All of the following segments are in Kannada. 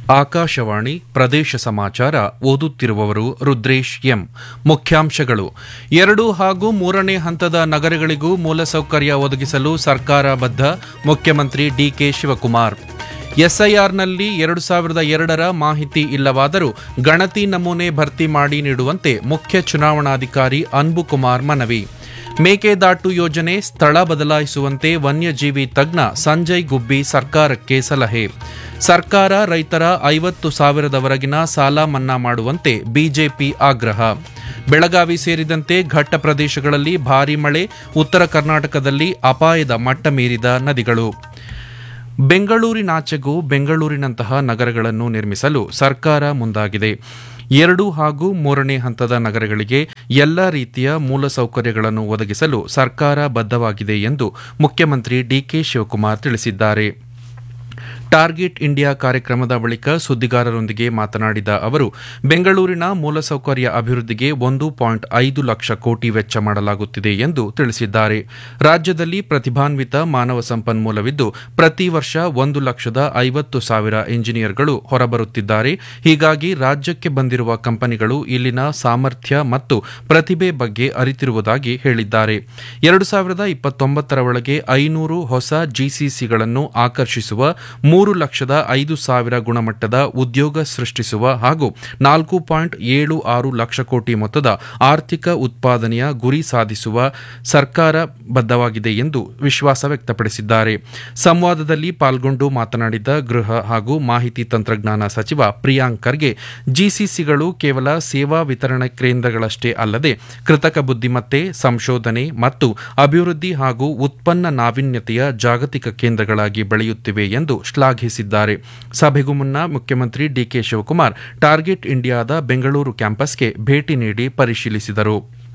ಆಕಾಶವಾಣಿ ಪ್ರದೇಶ ಸಮಾಚಾರ ಓದುತ್ತಿರುವವರು ರುದ್ರೇಶ್ ಎಂ ಮುಖ್ಯಾಂಶಗಳು ಎರಡು ಹಾಗೂ ಮೂರನೇ ಹಂತದ ನಗರಗಳಿಗೂ ಮೂಲಸೌಕರ್ಯ ಒದಗಿಸಲು ಸರ್ಕಾರ ಬದ್ಧ ಮುಖ್ಯಮಂತ್ರಿ ಡಿಕೆ ಶಿವಕುಮಾರ್ ಎಸ್ಐಆರ್ನಲ್ಲಿ ಎರಡು ಸಾವಿರದ ಎರಡರ ಮಾಹಿತಿ ಇಲ್ಲವಾದರೂ ಗಣತಿ ನಮೂನೆ ಭರ್ತಿ ಮಾಡಿ ನೀಡುವಂತೆ ಮುಖ್ಯ ಚುನಾವಣಾಧಿಕಾರಿ ಅನ್ಬುಕುಮಾರ್ ಮನವಿ ಮೇಕೆದಾಟು ಯೋಜನೆ ಸ್ಥಳ ಬದಲಾಯಿಸುವಂತೆ ವನ್ಯಜೀವಿ ತಜ್ಞ ಸಂಜಯ್ ಗುಬ್ಬಿ ಸರ್ಕಾರಕ್ಕೆ ಸಲಹೆ ಸರ್ಕಾರ ರೈತರ ಐವತ್ತು ಸಾವಿರದವರೆಗಿನ ಸಾಲ ಮನ್ನಾ ಮಾಡುವಂತೆ ಬಿಜೆಪಿ ಆಗ್ರಹ ಬೆಳಗಾವಿ ಸೇರಿದಂತೆ ಘಟ್ಟ ಪ್ರದೇಶಗಳಲ್ಲಿ ಭಾರೀ ಮಳೆ ಉತ್ತರ ಕರ್ನಾಟಕದಲ್ಲಿ ಅಪಾಯದ ಮಟ್ಟ ಮೀರಿದ ನದಿಗಳು ಬೆಂಗಳೂರಿನಾಚೆಗೂ ಬೆಂಗಳೂರಿನಂತಹ ನಗರಗಳನ್ನು ನಿರ್ಮಿಸಲು ಸರ್ಕಾರ ಮುಂದಾಗಿದೆ ಎರಡು ಹಾಗೂ ಮೂರನೇ ಹಂತದ ನಗರಗಳಿಗೆ ಎಲ್ಲ ರೀತಿಯ ಮೂಲಸೌಕರ್ಯಗಳನ್ನು ಒದಗಿಸಲು ಸರ್ಕಾರ ಬದ್ಧವಾಗಿದೆ ಎಂದು ಮುಖ್ಯಮಂತ್ರಿ ಡಿಕೆ ಶಿವಕುಮಾರ್ ತಿಳಿಸಿದ್ದಾರೆ ಟಾರ್ಗೆಟ್ ಇಂಡಿಯಾ ಕಾರ್ಯಕ್ರಮದ ಬಳಿಕ ಸುದ್ದಿಗಾರರೊಂದಿಗೆ ಮಾತನಾಡಿದ ಅವರು ಬೆಂಗಳೂರಿನ ಮೂಲಸೌಕರ್ಯ ಅಭಿವೃದ್ಧಿಗೆ ಒಂದು ಪಾಯಿಂಟ್ ಐದು ಲಕ್ಷ ಕೋಟಿ ವೆಚ್ಚ ಮಾಡಲಾಗುತ್ತಿದೆ ಎಂದು ತಿಳಿಸಿದ್ದಾರೆ ರಾಜ್ಯದಲ್ಲಿ ಪ್ರತಿಭಾನ್ವಿತ ಮಾನವ ಸಂಪನ್ಮೂಲವಿದ್ದು ಪ್ರತಿ ವರ್ಷ ಒಂದು ಲಕ್ಷದ ಐವತ್ತು ಸಾವಿರ ಇಂಜಿನಿಯರ್ಗಳು ಹೊರಬರುತ್ತಿದ್ದಾರೆ ಹೀಗಾಗಿ ರಾಜ್ಯಕ್ಕೆ ಬಂದಿರುವ ಕಂಪನಿಗಳು ಇಲ್ಲಿನ ಸಾಮರ್ಥ್ಯ ಮತ್ತು ಪ್ರತಿಭೆ ಬಗ್ಗೆ ಅರಿತಿರುವುದಾಗಿ ಹೇಳಿದ್ದಾರೆ ಎರಡು ಸಾವಿರದ ಇಪ್ಪತ್ತೊಂಬತ್ತರ ಒಳಗೆ ಐನೂರು ಹೊಸ ಜಿಸಿಸಿಗಳನ್ನು ಆಕರ್ಷಿಸುವ ಮೂರು ಲಕ್ಷದ ಐದು ಸಾವಿರ ಗುಣಮಟ್ಟದ ಉದ್ಯೋಗ ಸೃಷ್ಟಿಸುವ ಹಾಗೂ ನಾಲ್ಕು ಪಾಯಿಂಟ್ ಏಳು ಆರು ಲಕ್ಷ ಕೋಟಿ ಮೊತ್ತದ ಆರ್ಥಿಕ ಉತ್ಪಾದನೆಯ ಗುರಿ ಸಾಧಿಸುವ ಸರ್ಕಾರ ಬದ್ಧವಾಗಿದೆ ಎಂದು ವಿಶ್ವಾಸ ವ್ಯಕ್ತಪಡಿಸಿದ್ದಾರೆ ಸಂವಾದದಲ್ಲಿ ಪಾಲ್ಗೊಂಡು ಮಾತನಾಡಿದ ಗೃಹ ಹಾಗೂ ಮಾಹಿತಿ ತಂತ್ರಜ್ಞಾನ ಸಚಿವ ಪ್ರಿಯಾಂಕ್ ಖರ್ಗೆ ಜಿಸಿಸಿಗಳು ಕೇವಲ ಸೇವಾ ವಿತರಣಾ ಕೇಂದ್ರಗಳಷ್ಟೇ ಅಲ್ಲದೆ ಕೃತಕ ಬುದ್ದಿಮತ್ತೆ ಸಂಶೋಧನೆ ಮತ್ತು ಅಭಿವೃದ್ಧಿ ಹಾಗೂ ಉತ್ಪನ್ನ ನಾವೀನ್ಯತೆಯ ಜಾಗತಿಕ ಕೇಂದ್ರಗಳಾಗಿ ಬೆಳೆಯುತ್ತಿವೆ ಎಂದು ಶ್ಲಾಘಿಸಿದ್ದಾರೆ ಸಭೆಗೂ ಮುನ್ನ ಮುಖ್ಯಮಂತ್ರಿ ಡಿಕೆ ಶಿವಕುಮಾರ್ ಟಾರ್ಗೆಟ್ ಇಂಡಿಯಾದ ಬೆಂಗಳೂರು ಕ್ಯಾಂಪಸ್ಗೆ ಭೇಟಿ ನೀಡಿ ಪರಿಶೀಲಿಸಿದರು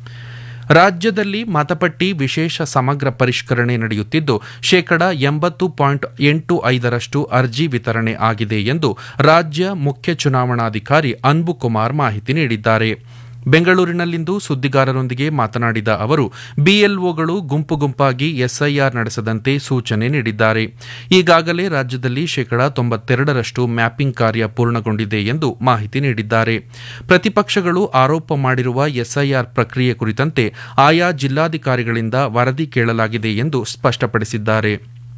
ರಾಜ್ಯದಲ್ಲಿ ಮತಪಟ್ಟಿ ವಿಶೇಷ ಸಮಗ್ರ ಪರಿಷ್ಕರಣೆ ನಡೆಯುತ್ತಿದ್ದು ಶೇಕಡ ಎಂಬತ್ತು ಪಾಯಿಂಟ್ ಎಂಟು ಐದರಷ್ಟು ಅರ್ಜಿ ವಿತರಣೆ ಆಗಿದೆ ಎಂದು ರಾಜ್ಯ ಮುಖ್ಯ ಚುನಾವಣಾಧಿಕಾರಿ ಅನ್ಬುಕುಮಾರ್ ಮಾಹಿತಿ ನೀಡಿದ್ದಾರೆ ಬೆಂಗಳೂರಿನಲ್ಲಿಂದು ಸುದ್ದಿಗಾರರೊಂದಿಗೆ ಮಾತನಾಡಿದ ಅವರು ಬಿಎಲ್ಒಗಳು ಗುಂಪು ಗುಂಪಾಗಿ ಎಸ್ಐಆರ್ ನಡೆಸದಂತೆ ಸೂಚನೆ ನೀಡಿದ್ದಾರೆ ಈಗಾಗಲೇ ರಾಜ್ಯದಲ್ಲಿ ಶೇಕಡಾ ತೊಂಬತ್ತೆರಡರಷ್ಟು ಮ್ಯಾಪಿಂಗ್ ಕಾರ್ಯ ಪೂರ್ಣಗೊಂಡಿದೆ ಎಂದು ಮಾಹಿತಿ ನೀಡಿದ್ದಾರೆ ಪ್ರತಿಪಕ್ಷಗಳು ಆರೋಪ ಮಾಡಿರುವ ಎಸ್ಐಆರ್ ಪ್ರಕ್ರಿಯೆ ಕುರಿತಂತೆ ಆಯಾ ಜಿಲ್ಲಾಧಿಕಾರಿಗಳಿಂದ ವರದಿ ಕೇಳಲಾಗಿದೆ ಎಂದು ಸ್ಪಷ್ಟಪಡಿಸಿದ್ದಾರೆ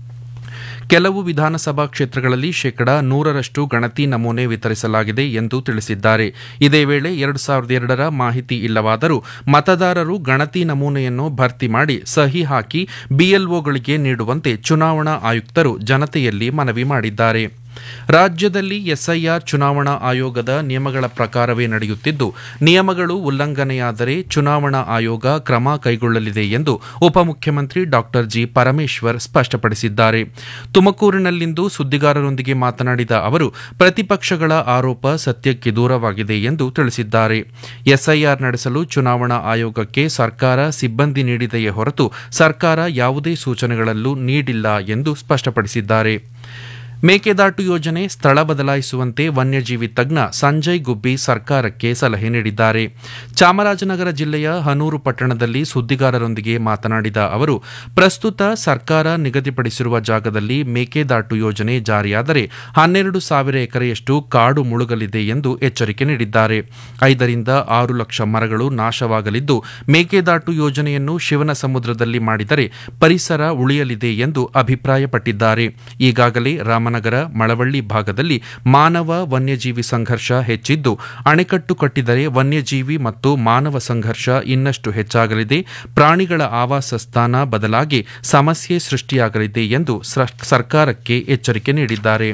ಕೆಲವು ವಿಧಾನಸಭಾ ಕ್ಷೇತ್ರಗಳಲ್ಲಿ ಶೇಕಡ ನೂರರಷ್ಟು ಗಣತಿ ನಮೂನೆ ವಿತರಿಸಲಾಗಿದೆ ಎಂದು ತಿಳಿಸಿದ್ದಾರೆ ಇದೇ ವೇಳೆ ಎರಡು ಸಾವಿರದ ಎರಡರ ಮಾಹಿತಿ ಇಲ್ಲವಾದರೂ ಮತದಾರರು ಗಣತಿ ನಮೂನೆಯನ್ನು ಭರ್ತಿ ಮಾಡಿ ಸಹಿ ಹಾಕಿ ಬಿಎಲ್ಒಗಳಿಗೆ ನೀಡುವಂತೆ ಚುನಾವಣಾ ಆಯುಕ್ತರು ಜನತೆಯಲ್ಲಿ ಮನವಿ ಮಾಡಿದ್ದಾರೆ ರಾಜ್ಯದಲ್ಲಿ ಎಸ್ಐಆರ್ ಚುನಾವಣಾ ಆಯೋಗದ ನಿಯಮಗಳ ಪ್ರಕಾರವೇ ನಡೆಯುತ್ತಿದ್ದು ನಿಯಮಗಳು ಉಲ್ಲಂಘನೆಯಾದರೆ ಚುನಾವಣಾ ಆಯೋಗ ಕ್ರಮ ಕೈಗೊಳ್ಳಲಿದೆ ಎಂದು ಉಪಮುಖ್ಯಮಂತ್ರಿ ಡಾ ಜಿ ಪರಮೇಶ್ವರ್ ಸ್ಪಷ್ಟಪಡಿಸಿದ್ದಾರೆ ತುಮಕೂರಿನಲ್ಲಿಂದು ಸುದ್ದಿಗಾರರೊಂದಿಗೆ ಮಾತನಾಡಿದ ಅವರು ಪ್ರತಿಪಕ್ಷಗಳ ಆರೋಪ ಸತ್ಯಕ್ಕೆ ದೂರವಾಗಿದೆ ಎಂದು ತಿಳಿಸಿದ್ದಾರೆ ಎಸ್ಐಆರ್ ನಡೆಸಲು ಚುನಾವಣಾ ಆಯೋಗಕ್ಕೆ ಸರ್ಕಾರ ಸಿಬ್ಬಂದಿ ನೀಡಿದೆಯೇ ಹೊರತು ಸರ್ಕಾರ ಯಾವುದೇ ಸೂಚನೆಗಳಲ್ಲೂ ನೀಡಿಲ್ಲ ಎಂದು ಸ್ಪಷ್ಟಪಡಿಸಿದ್ದಾರೆ ಮೇಕೆದಾಟು ಯೋಜನೆ ಸ್ಥಳ ಬದಲಾಯಿಸುವಂತೆ ವನ್ಯಜೀವಿ ತಜ್ಞ ಸಂಜಯ್ ಗುಬ್ಬಿ ಸರ್ಕಾರಕ್ಕೆ ಸಲಹೆ ನೀಡಿದ್ದಾರೆ ಚಾಮರಾಜನಗರ ಜಿಲ್ಲೆಯ ಹನೂರು ಪಟ್ಟಣದಲ್ಲಿ ಸುದ್ದಿಗಾರರೊಂದಿಗೆ ಮಾತನಾಡಿದ ಅವರು ಪ್ರಸ್ತುತ ಸರ್ಕಾರ ನಿಗದಿಪಡಿಸಿರುವ ಜಾಗದಲ್ಲಿ ಮೇಕೆದಾಟು ಯೋಜನೆ ಜಾರಿಯಾದರೆ ಹನ್ನೆರಡು ಸಾವಿರ ಎಕರೆಯಷ್ಟು ಕಾಡು ಮುಳುಗಲಿದೆ ಎಂದು ಎಚ್ಚರಿಕೆ ನೀಡಿದ್ದಾರೆ ಐದರಿಂದ ಆರು ಲಕ್ಷ ಮರಗಳು ನಾಶವಾಗಲಿದ್ದು ಮೇಕೆದಾಟು ಯೋಜನೆಯನ್ನು ಶಿವನ ಸಮುದ್ರದಲ್ಲಿ ಮಾಡಿದರೆ ಪರಿಸರ ಉಳಿಯಲಿದೆ ಎಂದು ಅಭಿಪ್ರಾಯಪಟ್ಟಿದ್ದಾರೆ ಈಗಾಗಲೇ ರಾಮನಗರ ಮಳವಳ್ಳಿ ಭಾಗದಲ್ಲಿ ಮಾನವ ವನ್ಯಜೀವಿ ಸಂಘರ್ಷ ಹೆಚ್ಚಿದ್ದು ಅಣೆಕಟ್ಟು ಕಟ್ಟಿದರೆ ವನ್ಯಜೀವಿ ಮತ್ತು ಮಾನವ ಸಂಘರ್ಷ ಇನ್ನಷ್ಟು ಹೆಚ್ಚಾಗಲಿದೆ ಪ್ರಾಣಿಗಳ ಆವಾಸ ಸ್ಥಾನ ಬದಲಾಗಿ ಸಮಸ್ಯೆ ಸೃಷ್ಟಿಯಾಗಲಿದೆ ಎಂದು ಸರ್ಕಾರಕ್ಕೆ ಎಚ್ಚರಿಕೆ ನೀಡಿದ್ದಾರೆ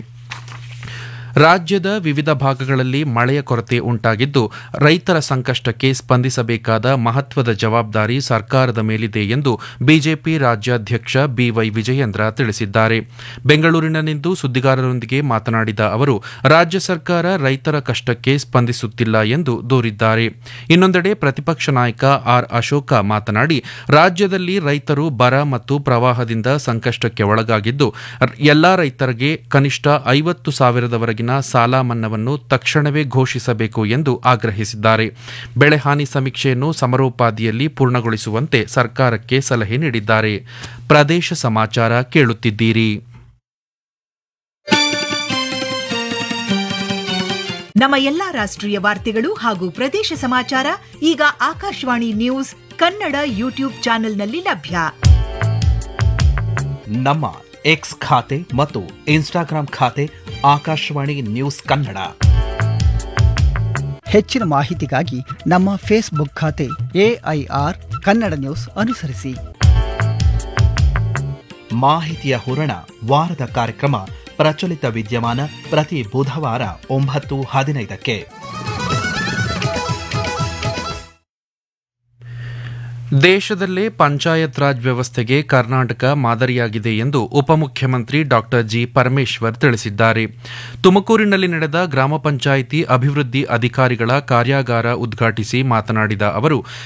ರಾಜ್ಯದ ವಿವಿಧ ಭಾಗಗಳಲ್ಲಿ ಮಳೆಯ ಕೊರತೆ ಉಂಟಾಗಿದ್ದು ರೈತರ ಸಂಕಷ್ಟಕ್ಕೆ ಸ್ಪಂದಿಸಬೇಕಾದ ಮಹತ್ವದ ಜವಾಬ್ದಾರಿ ಸರ್ಕಾರದ ಮೇಲಿದೆ ಎಂದು ಬಿಜೆಪಿ ರಾಜ್ಯಾಧ್ಯಕ್ಷ ಬಿವೈ ವಿಜಯೇಂದ್ರ ತಿಳಿಸಿದ್ದಾರೆ ಬೆಂಗಳೂರಿನಲ್ಲಿಂದು ಸುದ್ದಿಗಾರರೊಂದಿಗೆ ಮಾತನಾಡಿದ ಅವರು ರಾಜ್ಯ ಸರ್ಕಾರ ರೈತರ ಕಷ್ಟಕ್ಕೆ ಸ್ಪಂದಿಸುತ್ತಿಲ್ಲ ಎಂದು ದೂರಿದ್ದಾರೆ ಇನ್ನೊಂದೆಡೆ ಪ್ರತಿಪಕ್ಷ ನಾಯಕ ಆರ್ ಅಶೋಕ ಮಾತನಾಡಿ ರಾಜ್ಯದಲ್ಲಿ ರೈತರು ಬರ ಮತ್ತು ಪ್ರವಾಹದಿಂದ ಸಂಕಷ್ಟಕ್ಕೆ ಒಳಗಾಗಿದ್ದು ಎಲ್ಲಾ ರೈತರಿಗೆ ಕನಿಷ್ಠ ಐವತ್ತು ಸಾವಿರದವರೆಗೆ ಸಾಲ ಮನ್ನಾವನ್ನು ತಕ್ಷಣವೇ ಘೋಷಿಸಬೇಕು ಎಂದು ಆಗ್ರಹಿಸಿದ್ದಾರೆ ಬೆಳೆ ಹಾನಿ ಸಮೀಕ್ಷೆಯನ್ನು ಸಮರೋಪಾದಿಯಲ್ಲಿ ಪೂರ್ಣಗೊಳಿಸುವಂತೆ ಸರ್ಕಾರಕ್ಕೆ ಸಲಹೆ ನೀಡಿದ್ದಾರೆ ಪ್ರದೇಶ ಸಮಾಚಾರ ಕೇಳುತ್ತಿದ್ದೀರಿ ನಮ್ಮ ಎಲ್ಲಾ ರಾಷ್ಟ್ರೀಯ ವಾರ್ತೆಗಳು ಹಾಗೂ ಪ್ರದೇಶ ಸಮಾಚಾರ ಈಗ ಆಕಾಶವಾಣಿ ನ್ಯೂಸ್ ಕನ್ನಡ ಯೂಟ್ಯೂಬ್ ಚಾನೆಲ್ನಲ್ಲಿ ಲಭ್ಯ ನಮ್ಮ ಎಕ್ಸ್ ಖಾತೆ ಮತ್ತು ಇನ್ಸ್ಟಾಗ್ರಾಂ ಖಾತೆ ಆಕಾಶವಾಣಿ ನ್ಯೂಸ್ ಕನ್ನಡ ಹೆಚ್ಚಿನ ಮಾಹಿತಿಗಾಗಿ ನಮ್ಮ ಫೇಸ್ಬುಕ್ ಖಾತೆ ಎಐಆರ್ ಕನ್ನಡ ನ್ಯೂಸ್ ಅನುಸರಿಸಿ ಮಾಹಿತಿಯ ಹೂರಣ ವಾರದ ಕಾರ್ಯಕ್ರಮ ಪ್ರಚಲಿತ ವಿದ್ಯಮಾನ ಪ್ರತಿ ಬುಧವಾರ ಒಂಬತ್ತು ಹದಿನೈದಕ್ಕೆ ದೇಶದಲ್ಲೇ ಪಂಚಾಯತ್ ರಾಜ್ ವ್ಯವಸ್ಥೆಗೆ ಕರ್ನಾಟಕ ಮಾದರಿಯಾಗಿದೆ ಎಂದು ಉಪಮುಖ್ಯಮಂತ್ರಿ ಡಾಕ್ಟರ್ ಜಿ ಪರಮೇಶ್ವರ್ ತಿಳಿಸಿದ್ದಾರೆ ತುಮಕೂರಿನಲ್ಲಿ ನಡೆದ ಗ್ರಾಮ ಪಂಚಾಯಿತಿ ಅಭಿವೃದ್ಧಿ ಅಧಿಕಾರಿಗಳ ಕಾರ್ಯಾಗಾರ ಉದ್ಘಾಟಿಸಿ ಮಾತನಾಡಿದ ಅವರು